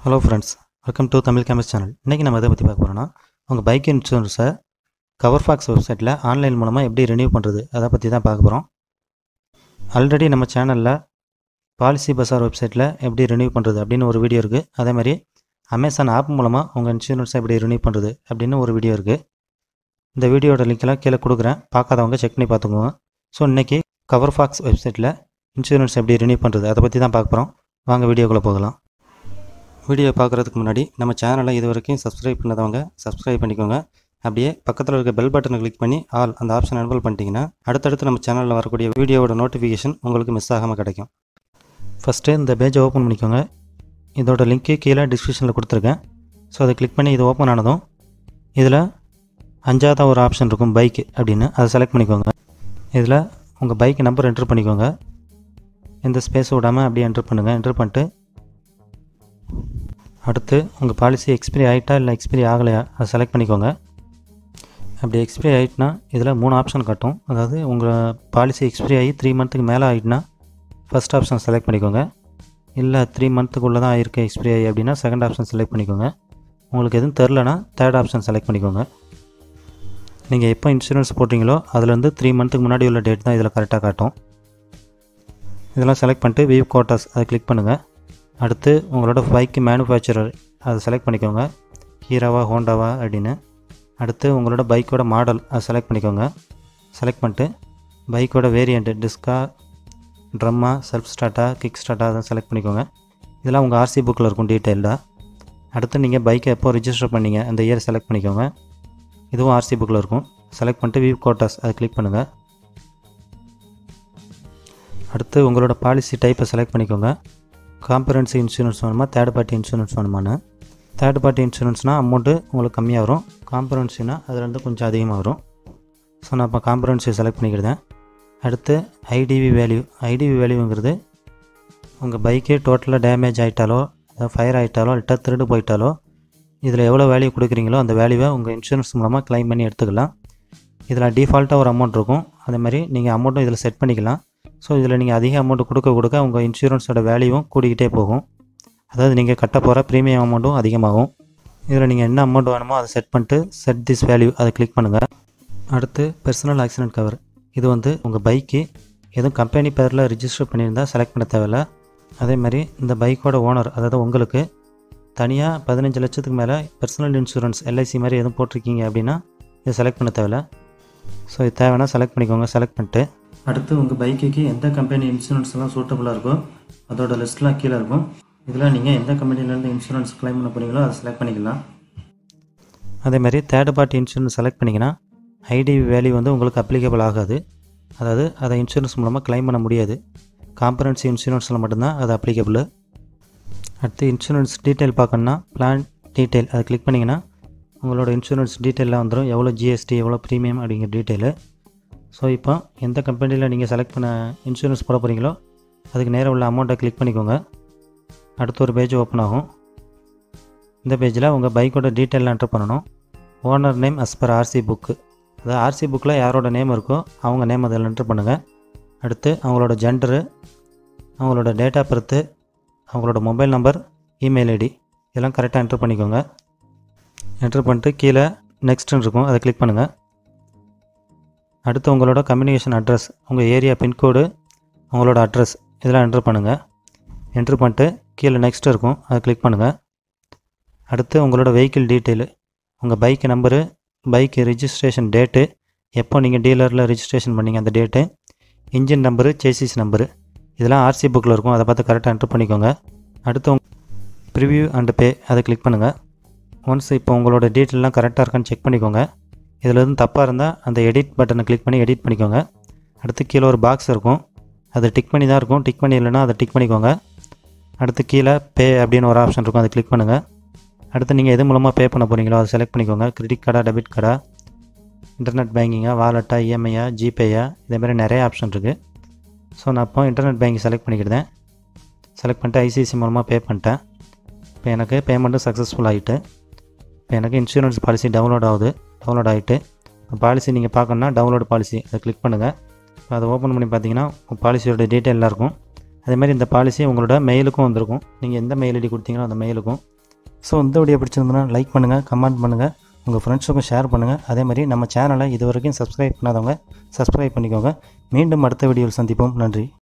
hello friends welcome to Tamil games channel இன்றைக்கி நம்ம எதை பற்றி பார்க்க போகிறோம்னா உங்கள் பைக் இன்சூரன்ஸை கவர்ஃபாக்ஸ் வெப்சைட்டில் ஆன்லைன் மூலமாக எப்படி ரினியூ பண்ணுறது அதை பற்றி தான் பார்க்க போகிறோம் ஆல்ரெடி நம்ம சேனலில் பாலிசி பசார் வெப்சைட்டில் எப்படி ரினியூ பண்ணுறது அப்படின்னு ஒரு வீடியோ இருக்குது அதே மாதிரி அமேசான் ஆப் மூலமாக உங்கள் இன்சூரன்ஸை எப்படி ரினியூ பண்ணுறது அப்படின்னு ஒரு வீடியோ இருக்குது இந்த வீடியோட லிங்க்கெல்லாம் கீழே கொடுக்குறேன் பார்க்காதவங்க செக் பண்ணி பார்த்துக்கோங்க ஸோ இன்றைக்கி கவர்ஃபாக்ஸ் வெப்சைட்டில் இன்சூரன்ஸ் எப்படி ரினியூ பண்ணுறது அதை பற்றி தான் பார்க்க போகிறோம் வாங்க வீடியோக்குள்ளே போகலாம் வீடியோ பார்க்குறதுக்கு முன்னாடி நம்ம சேனலை இது வரைக்கும் சப்ஸ்கிரைப் பண்ணாதவங்க சப்ஸ்கிரைப் பண்ணிக்கோங்க அப்படியே பக்கத்தில் இருக்க பெல் பட்டனை கிளிக் பண்ணி ஆல் அந்த ஆப்ஷன் எனபிள் பண்ணிட்டீங்கன்னா அடுத்தடுத்து நம்ம சேனலில் வரக்கூடிய வீடியோவோட நோட்டிஃபிகேஷன் உங்களுக்கு மிஸ் ஆகாமல் கிடைக்கும் ஃபஸ்ட்டு இந்த பேஜை ஓப்பன் பண்ணிக்கோங்க இதோட லிங்க்கு கீழே டிஸ்கிரிப்ஷனில் கொடுத்துருக்கேன் ஸோ அதை கிளிக் பண்ணி இது ஓப்பன் ஆனதும் இதில் அஞ்சாவது ஒரு ஆப்ஷன் இருக்கும் பைக்கு அப்படின்னு அதை செலக்ட் பண்ணிக்கோங்க இதில் உங்கள் பைக் நம்பர் என்ட்ரு பண்ணிக்கோங்க எந்த ஸ்பேஸ் விடாமல் அப்படியே என்ட்ரு பண்ணுங்கள் என்ட்ரு பண்ணிட்டு அடுத்து உங்கள் பாலிசி எக்ஸ்பிரி ஆகிட்டா இல்லை எக்ஸ்பிரி ஆகலையா அதை செலக்ட் பண்ணிக்கோங்க அப்படி எக்ஸ்பிரி ஆகிட்டுனா இதில் மூணு ஆப்ஷன் காட்டும் அதாவது உங்கள் பாலிசி எக்ஸ்பிரி ஆகி த்ரீ மந்த்துக்கு மேலே ஆகிட்டுனா ஃபஸ்ட் ஆப்ஷன் செலக்ட் பண்ணிக்கோங்க இல்லை த்ரீ மந்த்துக்குள்ளே தான் இருக்குது எக்ஸ்பிரி ஆகி அப்படின்னா செகண்ட் ஆப்ஷன் செலக்ட் பண்ணிக்கோங்க உங்களுக்கு எதுவும் தெரிலனா தேர்ட் ஆப்ஷன் செலக்ட் பண்ணிக்கோங்க நீங்கள் எப்போ இன்சூரன்ஸ் போட்டிங்களோ அதுலேருந்து த்ரீ மந்த்துக்கு முன்னாடி உள்ள டேட் தான் இதில் கரெக்டாக காட்டும் இதெல்லாம் செலக்ட் பண்ணிட்டு வியூ கோட்டாஸ் அதை கிளிக் பண்ணுங்கள் அடுத்து உங்களோட பைக்கு மேனுஃபேக்சரர் அதை செலக்ட் பண்ணிக்கோங்க ஹீரோவா ஹோண்டாவா அப்படின்னு அடுத்து உங்களோட பைக்கோட மாடல் அதை செலக்ட் பண்ணிக்கோங்க செலக்ட் பண்ணிட்டு பைக்கோட வேரியண்ட்டு டிஸ்கா ட்ரம்மா செல்ஃப் ஸ்டார்ட்டா கிக் ஸ்டார்ட்டா அதை செலக்ட் பண்ணிக்கோங்க இதெல்லாம் உங்கள் ஆர்சி புக்கில் இருக்கும் டீட்டெயில்டாக அடுத்து நீங்கள் பைக்கை எப்போ ரிஜிஸ்டர் பண்ணீங்க அந்த இயர் செலக்ட் பண்ணிக்கோங்க இதுவும் ஆர்சி புக்கில் இருக்கும் செலக்ட் பண்ணிட்டு வியூ கோட்டாஸ் அதை கிளிக் பண்ணுங்கள் அடுத்து உங்களோட பாலிசி டைப்பை செலக்ட் பண்ணிக்கோங்க காம்பரன்சி இன்சூரன்ஸ் வேணுமா தேர்ட் பார்ட்டி இன்சூரன்ஸ் வேணுமான்னு தேர்ட் பார்ட்டி இன்சூரன்ஸ்னால் அமௌண்ட்டு உங்களுக்கு கம்மியாக வரும் காம்பரன்சினா அதுலேருந்து கொஞ்சம் அதிகமாக வரும் ஸோ நான் இப்போ காம்பரன்சி செலக்ட் பண்ணிக்கிட்டேன் அடுத்து ஐடிவி வேல்யூ ஐடிவி வேல்யூங்கிறது உங்கள் பைக்கே டோட்டலாக டேமேஜ் ஆகிட்டாலோ அதாவது ஃபயர் ஆகிட்டாலோ இல்லை திருடு போயிட்டாலோ இதில் எவ்வளோ வேல்யூ கொடுக்குறீங்களோ அந்த வேல்யூவை உங்கள் இன்சூரன்ஸ் மூலமாக க்ளைம் பண்ணி எடுத்துக்கலாம் இதில் டிஃபால்ட்டாக ஒரு அமௌண்ட் இருக்கும் அதே மாதிரி நீங்கள் அமௌண்ட்டும் இதில் செட் பண்ணிக்கலாம் ஸோ இதில் நீங்கள் அதிக அமௌண்ட் கொடுக்க கொடுக்க உங்கள் இன்சூரன்ஸோட வேல்யூவும் கூடிக்கிட்டே போகும் அதாவது நீங்கள் கட்ட போகிற ப்ரீமியம் அமௌண்ட்டும் அதிகமாகும் இதில் நீங்கள் என்ன அமௌண்ட் வேணுமோ அதை செட் பண்ணிட்டு செட் திஸ் வேல்யூ அதை கிளிக் பண்ணுங்கள் அடுத்து பர்சனல் ஆக்சிடென்ட் கவர் இது வந்து உங்கள் பைக்கு எதுவும் கம்பெனி பேரில் ரிஜிஸ்டர் பண்ணியிருந்தால் செலக்ட் பண்ண தேவையில்ல அதே மாதிரி இந்த பைக்கோட ஓனர் அதாவது உங்களுக்கு தனியாக பதினஞ்சு லட்சத்துக்கு மேலே பர்சனல் இன்சூரன்ஸ் எல்ஐசி மாதிரி எதுவும் போட்டிருக்கீங்க அப்படின்னா இதை செலக்ட் பண்ண தேவையில்ல ஸோ இது தேவைன்னா செலக்ட் பண்ணிக்கோங்க செலக்ட் பண்ணிட்டு அடுத்து உங்கள் பைக்குக்கு எந்த கம்பெனி இன்சூரன்ஸ் எல்லாம் சூட்டபுளாக இருக்கோ அதோட லிஸ்ட்லாம் கீழே இருக்கும் இதில் நீங்கள் எந்த கம்பெனிலேருந்து இன்சூரன்ஸ் கிளைம் பண்ண போகிறீங்களோ அதை செலக்ட் பண்ணிக்கலாம் அதே மாதிரி தேர்ட் பார்ட்டி இன்சூரன்ஸ் செலக்ட் பண்ணிங்கன்னா ஐடி வேல்யூ வந்து உங்களுக்கு அப்ளிகபிள் ஆகாது அதாவது அதை இன்சூரன்ஸ் மூலமாக கிளைம் பண்ண முடியாது காம்பரன்சி இன்சூரன்ஸில் மட்டும்தான் அது அப்ளிகபிள் அடுத்து இன்சூரன்ஸ் டீட்டெயில் பார்க்கணுன்னா பிளான் டீட்டெயில் அதை கிளிக் பண்ணிங்கன்னா உங்களோட இன்சூரன்ஸ் டீட்டெயிலாம் வந்துடும் எவ்வளோ ஜிஎஸ்டி எவ்வளோ ப்ரீமியம் அப்படிங்கிற டீட்டெயிலு ஸோ இப்போ எந்த கம்பெனியில் நீங்கள் செலக்ட் பண்ண இன்சூரன்ஸ் போட போகிறீங்களோ அதுக்கு நேரம் உள்ள அமௌண்ட்டை கிளிக் பண்ணிக்கோங்க அடுத்து ஒரு பேஜ் ஓப்பன் ஆகும் இந்த பேஜில் உங்கள் பைக்கோட டீட்டெயில் என்ட்ரு பண்ணணும் owner name as per RC book அதாவது ஆர்சி புக்கில் யாரோட நேம் இருக்கோ அவங்க நேம் அதில் என்ட்ரு பண்ணுங்கள் அடுத்து அவங்களோட ஜெண்டரு அவங்களோட டேட் ஆஃப் பர்த்து அவங்களோட மொபைல் நம்பர் இமெயில் ஐடி இதெல்லாம் கரெக்டாக என்ட்ரு பண்ணிக்கோங்க என்ட்ரு பண்ணிட்டு கீழே நெக்ஸ்ட்டுன்னு இருக்கும் அதை கிளிக் பண்ணுங்கள் அடுத்து உங்களோட கம்யூனிகேஷன் அட்ரஸ் உங்கள் ஏரியா பின்கோடு உங்களோட அட்ரஸ் இதெல்லாம் என்ட்ரு பண்ணுங்கள் என்ட்ரு பண்ணிட்டு கீழே நெக்ஸ்ட் இருக்கும் அதை கிளிக் பண்ணுங்கள் அடுத்து உங்களோட வெஹிக்கிள் டீட்டெயிலு உங்கள் bike number bike registration date எப்போ நீங்கள் டீலரில் ரிஜிஸ்ட்ரேஷன் பண்ணீங்க அந்த date engine number chassis number இதெல்லாம் ஆர்சி புக்கில் இருக்கும் அதை பார்த்து கரெக்டாக என்ட்ரு பண்ணிக்கோங்க அடுத்து உங் ப்ரிவ்யூ அண்டு பே அதை கிளிக் பண்ணுங்கள் ஒன்ஸ் இப்போ உங்களோட டீட்டெயிலாம் கரெக்டாக இருக்கான்னு செக் பண்ணிக்கோங்க இதில் எதுவும் தப்பாக இருந்தால் அந்த எடிட் பட்டனை கிளிக் பண்ணி எடிட் பண்ணிக்கோங்க அடுத்து கீழே ஒரு பாக்ஸ் இருக்கும் அதை டிக் பண்ணி தான் இருக்கும் டிக் பண்ணி இல்லைன்னா அதை டிக் பண்ணிக்கோங்க அடுத்து கீழே பே அப்படின்னு ஒரு ஆப்ஷன் இருக்கும் அதை கிளிக் பண்ணுங்கள் அடுத்து நீங்கள் எது மூலமாக பே பண்ண போகிறீங்களோ அதை செலக்ட் பண்ணிக்கோங்க கிரெடிட் கார்டா டெபிட் கார்டா இன்டர்நெட் பேங்கிங்கா வாலெட்டா இஎம்ஐயா ஜிபேயா இதேமாதிரி நிறைய ஆப்ஷன் இருக்குது ஸோ நான் இப்போ இன்டர்நெட் பேங்கிங் செலக்ட் பண்ணிக்கிட்டேன் செலக்ட் பண்ணிட்டு ஐசிஐசி மூலமாக பே பண்ணிட்டேன் இப்போ எனக்கு பேமெண்ட்டும் சக்ஸஸ்ஃபுல் ஆகிட்டு இப்போ எனக்கு இன்சூரன்ஸ் பாலிசி டவுன்லோட் ஆகுது டவுன்லோட் ஆகிட்டு பாலிசி நீங்கள் பார்க்கணுன்னா டவுன்லோட் பாலிசி அதை கிளிக் பண்ணுங்கள் இப்போ அதை ஓப்பன் பண்ணி பார்த்தீங்கன்னா பாலிசியோட டீட்டெயிலாக இருக்கும் அதே மாதிரி இந்த பாலிசி உங்களோட மெயிலுக்கும் வந்திருக்கும் நீங்கள் எந்த மெயில் ஐடி கொடுத்தீங்களோ அந்த மெயிலுக்கும் ஸோ இந்த வீடியோ பிடிச்சிருந்ததுன்னா லைக் பண்ணுங்கள் கமெண்ட் பண்ணுங்கள் உங்கள் ஃப்ரெண்ட்ஸுக்கும் ஷேர் பண்ணுங்கள் அதே மாதிரி நம்ம சேனலை இது வரைக்கும் சப்ஸ்கிரைப் பண்ணாதவங்க சப்ஸ்கிரைப் பண்ணிக்கோங்க மீண்டும் அடுத்த வீடியோவில் சந்திப்போம் நன்றி